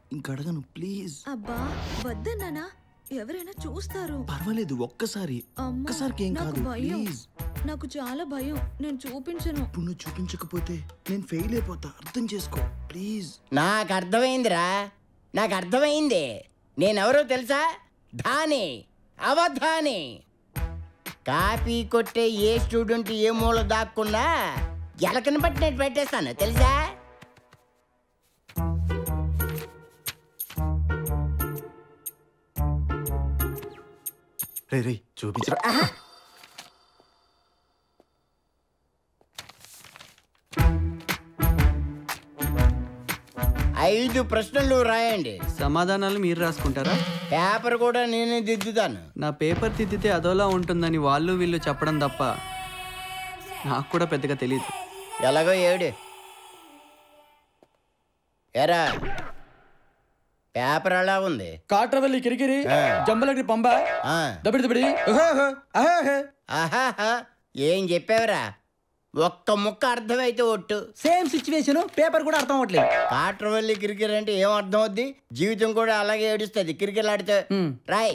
ఇంక అడగను ప్లీజ్ అబ్బా వద్దన్నానా ఎవరైనా చూస్తారు పర్వాలేదు ఒక్కసారి అమ్మా, ఒక్కసారికి ఏం నాకు కాదు భయం ప్లీజ్ నాకు చాలా భయం నేను చూపించను ఇప్పుడు నువ్వు చూపించకపోతే నేను ఫెయిల్ అయిపోతా అర్థం చేసుకో ప్లీజ్ నాకు అర్థమైందిరా నాకు అర్థమైంది నేనెవరో తెలుసా ధాని అవధాని కాపీ కొట్టే ఏ స్టూడెంట్ ఏ మూల దాక్కున్నా ఎలకని పట్టినట్టు పెట్టేస్తాను తెలుసా రే రే చూపించరా ఐదు ప్రశ్నలు రాయండి సమాధానాలు మీరు రాసుకుంటారా పేపర్ కూడా నేనే దిద్దుతాను నా పేపర్ తిద్దితే అదోలా ఉంటుందని వాళ్ళు వీళ్ళు చెప్పడం తప్ప నాకు కూడా పెద్దగా తెలియదు ఎలాగో ఏడు ఎరా పేపర్ ఎలా ఉంది కాట్రవల్లి కిరికిరి ఆ. జంబలకి పంబ ఆ, దబిడి దబిడి అహహ, అహహ. ఆహాహా ఏం చెప్పావురా ఒక్క ముక్క అర్థమైతే ఒట్టు సేమ్ సిచ్యువేషన్ పేపర్ కూడా అర్థం అవ్వట్లేదు కాట్రవల్లి క్రికెట్ అంటే ఏం అర్థం అవుద్ది జీవితం కూడా అలాగే ఏడుస్తుంది క్రికెట్ ఆడితే హ్మ్. రాయ్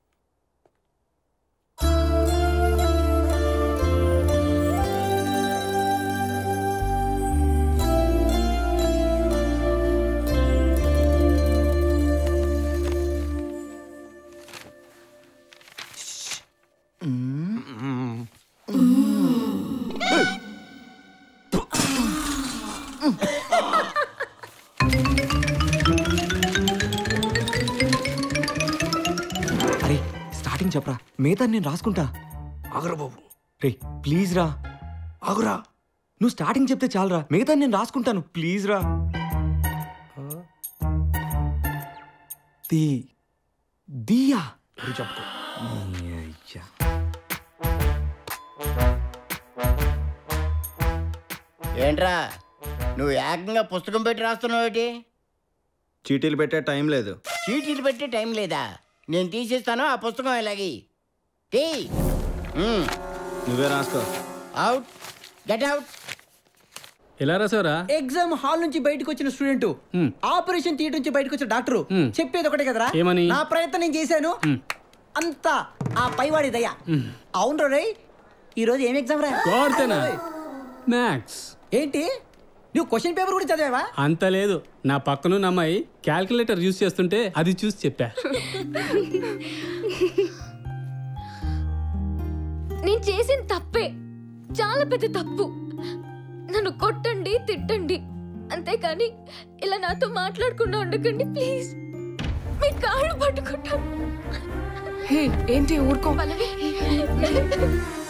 అరే స్టార్టింగ్ చెప్పరా మిగతా నేను రాసుకుంటా ఆగరా బాబు రే ప్లీజ్ రా ఆగురా నువ్వు స్టార్టింగ్ చెప్తే చాలరా మిగతా నేను రాసుకుంటాను ప్లీజ్ రా ది దియా చెప్పుకో అయ్యా. ఏంట్రా నువ్వు ఏకంగా పుస్తకం పెట్టి రాస్తున్నావు ఏంటి చీటీలు పెట్టే టైం లేదు చీటీలు పెట్టే టైం లేదా నేను తీసేస్తాను ఆ పుస్తకం ఇలాగి తీ మ్మ్. నువ్వే రాసుకో అవుట్ గెట్ అవుట్ ఎలా రాసావురా ఎగ్జామ్ హాల్ నుంచి బయటకు వచ్చిన స్టూడెంట్ ఆపరేషన్ థియేటర్ నుంచి బయటకు వచ్చిన డాక్టర్ చెప్పేది ఒకటే కదరా ఏమని? నా ప్రయత్నం నేను చేశాను అంతా ఆ పైవాడి దయ అవును రే ఈ రోజు ఏం ఎగ్జామ్ రా కోర్తేనా మ్యాథ్స్ ఏంటి నువ్వు క్వశ్చన్ పేపర్ కూడా చదివావా అంత లేదు నా పక్కనున్న అమ్మాయి క్యాల్కులేటర్ యూస్ చేస్తుంటే అది చూసి చెప్పా నేను చేసిన తప్పే చాలా పెద్ద తప్పు నన్ను కొట్టండి తిట్టండి అంతేకాని ఇలా నాతో మాట్లాడకుండా ఉండకండి ప్లీజ్ మీ కాళ్ళు పట్టుకుంటాను హే ఏంటి ఊరుకో పల్లవి